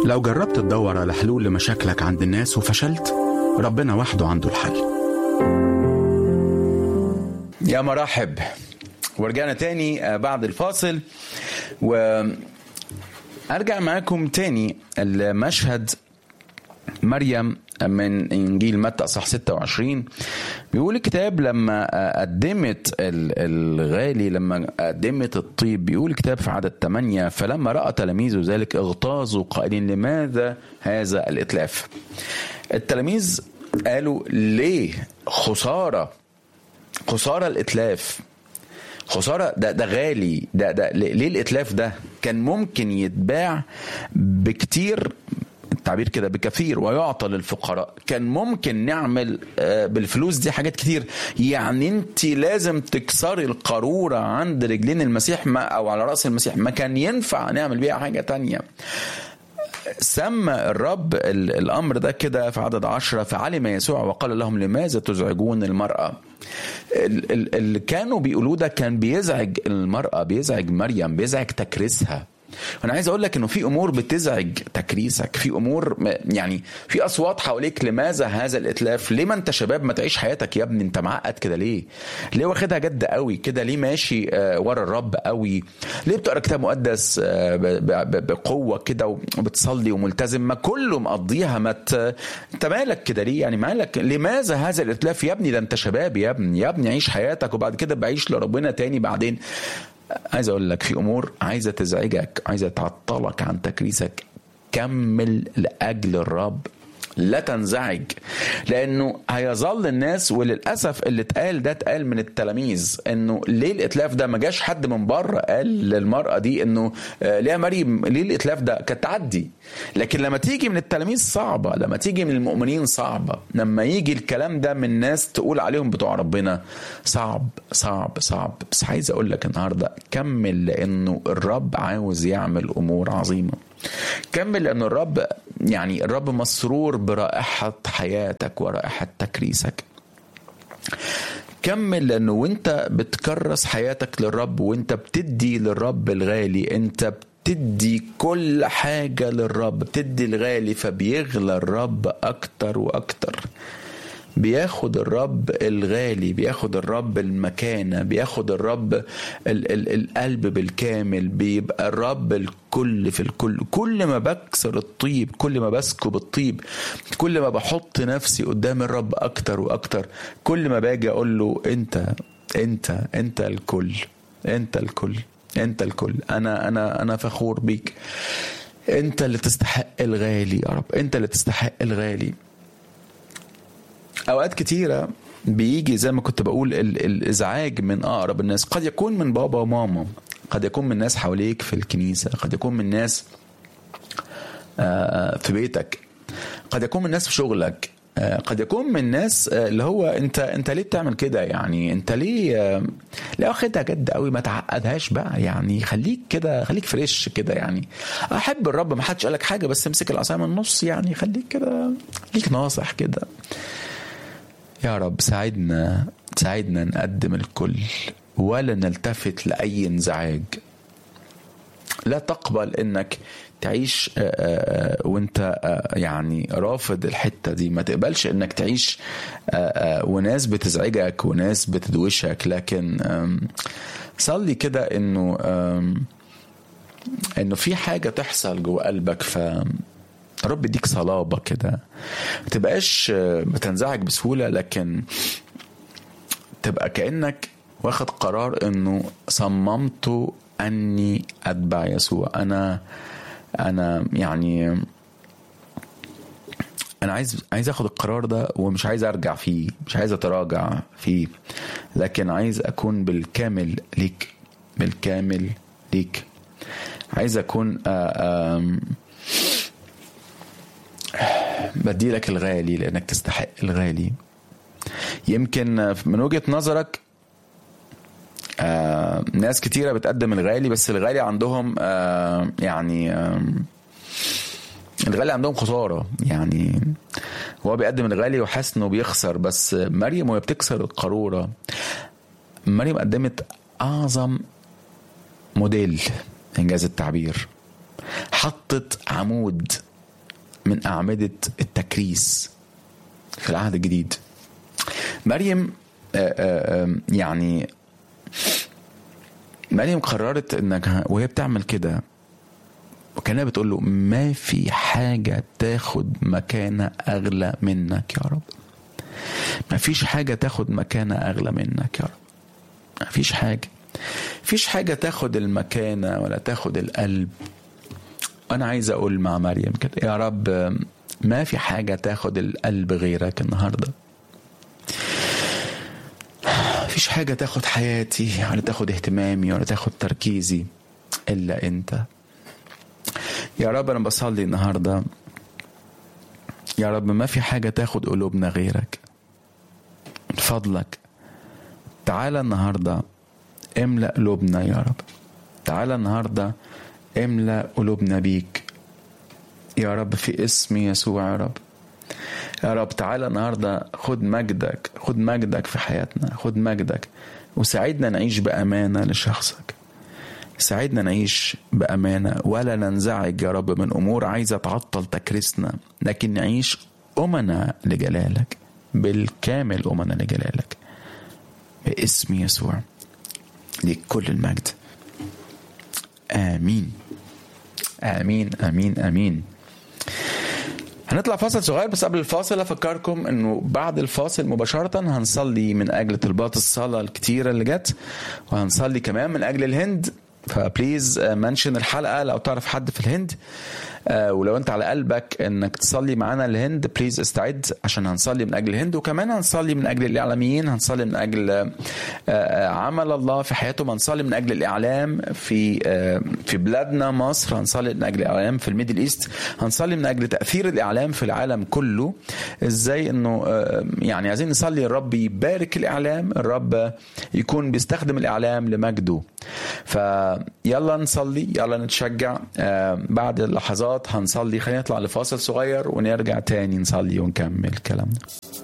لو جربت تدور على حلول لمشاكلك عند الناس وفشلت ربنا وحده عنده الحل يا مرحب ورجعنا تاني بعد الفاصل و ارجع معاكم تاني المشهد مريم من انجيل متى اصح 26 بيقول الكتاب لما قدمت الغالي لما قدمت الطيب بيقول الكتاب في عدد 8 فلما راى تلاميذه ذلك اغتاظوا قائلين لماذا هذا الاتلاف التلاميذ قالوا ليه خساره خساره الاتلاف خساره ده ده غالي ده ده ليه الاتلاف ده كان ممكن يتباع بكتير التعبير كده بكثير ويعطى للفقراء كان ممكن نعمل بالفلوس دي حاجات كتير يعني انت لازم تكسري القارورة عند رجلين المسيح ما او على رأس المسيح ما كان ينفع نعمل بيها حاجة تانية سمى الرب الامر ده كده في عدد عشرة فعلم يسوع وقال لهم لماذا تزعجون المرأة اللي كانوا بيقولوه ده كان بيزعج المرأة بيزعج مريم بيزعج تكريسها انا عايز اقول لك انه في امور بتزعج تكريسك في امور يعني في اصوات حواليك لماذا هذا الاتلاف ليه ما انت شباب ما تعيش حياتك يا ابني انت معقد كده ليه ليه واخدها جد قوي كده ليه ماشي ورا الرب قوي ليه بتقرا كتاب مقدس بقوه كده وبتصلي وملتزم ما كله مقضيها ما انت مالك كده ليه يعني مالك لماذا هذا الاتلاف يا ابني ده انت شباب يا ابني يا ابني عيش حياتك وبعد كده بعيش لربنا تاني بعدين عايز اقول لك في امور عايزه تزعجك عايزه تعطلك عن تكريسك كمل لاجل الرب لا تنزعج لانه هيظل الناس وللاسف اللي اتقال ده اتقال من التلاميذ انه ليه الاتلاف ده ما جاش حد من بره قال للمراه دي انه ليه يا مريم ليه الاتلاف ده كانت تعدي لكن لما تيجي من التلاميذ صعبه لما تيجي من المؤمنين صعبه لما يجي الكلام ده من ناس تقول عليهم بتوع ربنا صعب صعب صعب بس عايز اقول لك النهارده كمل لانه الرب عاوز يعمل امور عظيمه كمل لأن الرب يعني الرب مسرور برائحة حياتك ورائحة تكريسك كمل لأنه وانت بتكرس حياتك للرب وانت بتدي للرب الغالي انت بتدي كل حاجة للرب بتدي الغالي فبيغلى الرب أكتر وأكتر بياخد الرب الغالي بياخد الرب المكانة بياخد الرب ال ال القلب بالكامل بيبقى الرب الكل في الكل كل ما بكسر الطيب كل ما بسكب الطيب كل ما بحط نفسي قدام الرب أكتر وأكتر كل ما باجي أقول له أنت أنت أنت الكل أنت الكل أنت الكل أنا أنا أنا فخور بيك أنت اللي تستحق الغالي يا رب أنت اللي تستحق الغالي اوقات كتيره بيجي زي ما كنت بقول الازعاج من اقرب الناس قد يكون من بابا وماما قد يكون من ناس حواليك في الكنيسه قد يكون من ناس في بيتك قد يكون من ناس في شغلك قد يكون من ناس اللي هو انت انت ليه بتعمل كده يعني انت ليه ليه واخدها جد قوي ما تعقدهاش بقى يعني خليك كده خليك فريش كده يعني احب الرب ما حدش قالك حاجه بس امسك العصايه من النص يعني خليك كده خليك ناصح كده يا رب ساعدنا ساعدنا نقدم الكل ولا نلتفت لأي انزعاج لا تقبل انك تعيش وانت يعني رافض الحته دي ما تقبلش انك تعيش وناس بتزعجك وناس بتدوشك لكن صلي كده انه انه في حاجه تحصل جوه قلبك ف رب يديك صلابة كده ما تبقاش بتنزعج بسهولة لكن تبقى كأنك واخد قرار انه صممت اني اتبع يسوع انا انا يعني انا عايز عايز اخد القرار ده ومش عايز ارجع فيه مش عايز اتراجع فيه لكن عايز اكون بالكامل ليك بالكامل ليك عايز اكون آآ آآ بدي لك الغالي لانك تستحق الغالي يمكن من وجهه نظرك آه ناس كتيره بتقدم الغالي بس الغالي عندهم آه يعني آه الغالي عندهم خساره يعني هو بيقدم الغالي وحاسس انه بيخسر بس مريم وهي بتكسر القاروره مريم قدمت اعظم موديل انجاز التعبير حطت عمود من أعمدة التكريس في العهد الجديد مريم آه، آه، آه، يعني مريم قررت انك وهي بتعمل كده وكانها بتقول له ما في حاجة تاخد مكانة أغلى منك يا رب ما فيش حاجة تاخد مكانة أغلى منك يا رب ما فيش حاجة فيش حاجة تاخد المكانة ولا تاخد القلب أنا عايز أقول مع مريم كده يا رب ما في حاجة تاخد القلب غيرك النهاردة فيش حاجة تاخد حياتي ولا تاخد اهتمامي ولا تاخد تركيزي إلا أنت يا رب أنا بصلي النهاردة يا رب ما في حاجة تاخد قلوبنا غيرك من فضلك تعالى النهاردة املأ قلوبنا يا رب تعالى النهاردة املأ قلوبنا بيك يا رب في اسم يسوع يا رب يا رب تعالى النهاردة خد مجدك خد مجدك في حياتنا خد مجدك وساعدنا نعيش بأمانة لشخصك ساعدنا نعيش بأمانة ولا ننزعج يا رب من أمور عايزة تعطل تكريسنا لكن نعيش أمنا لجلالك بالكامل أمنا لجلالك باسم يسوع لكل المجد آمين آمين آمين آمين هنطلع فاصل صغير بس قبل الفاصل افكركم انه بعد الفاصل مباشره هنصلي من اجل طلبات الصلاه الكتيره اللي جت وهنصلي كمان من اجل الهند فبليز منشن الحلقه لو تعرف حد في الهند آه، ولو انت على قلبك انك تصلي معانا الهند بليز استعد عشان هنصلي من اجل الهند وكمان هنصلي من اجل الاعلاميين هنصلي من اجل آه، آه، عمل الله في حياتهم هنصلي من اجل الاعلام في آه، في بلادنا مصر هنصلي من اجل الاعلام في الميدل ايست هنصلي من اجل تاثير الاعلام في العالم كله ازاي انه آه، يعني عايزين نصلي الرب يبارك الاعلام الرب يكون بيستخدم الاعلام لمجده فيلا نصلي يلا نتشجع آه، بعد اللحظات هنصلي خلينا نطلع لفاصل صغير ونرجع تاني نصلي ونكمل كلامنا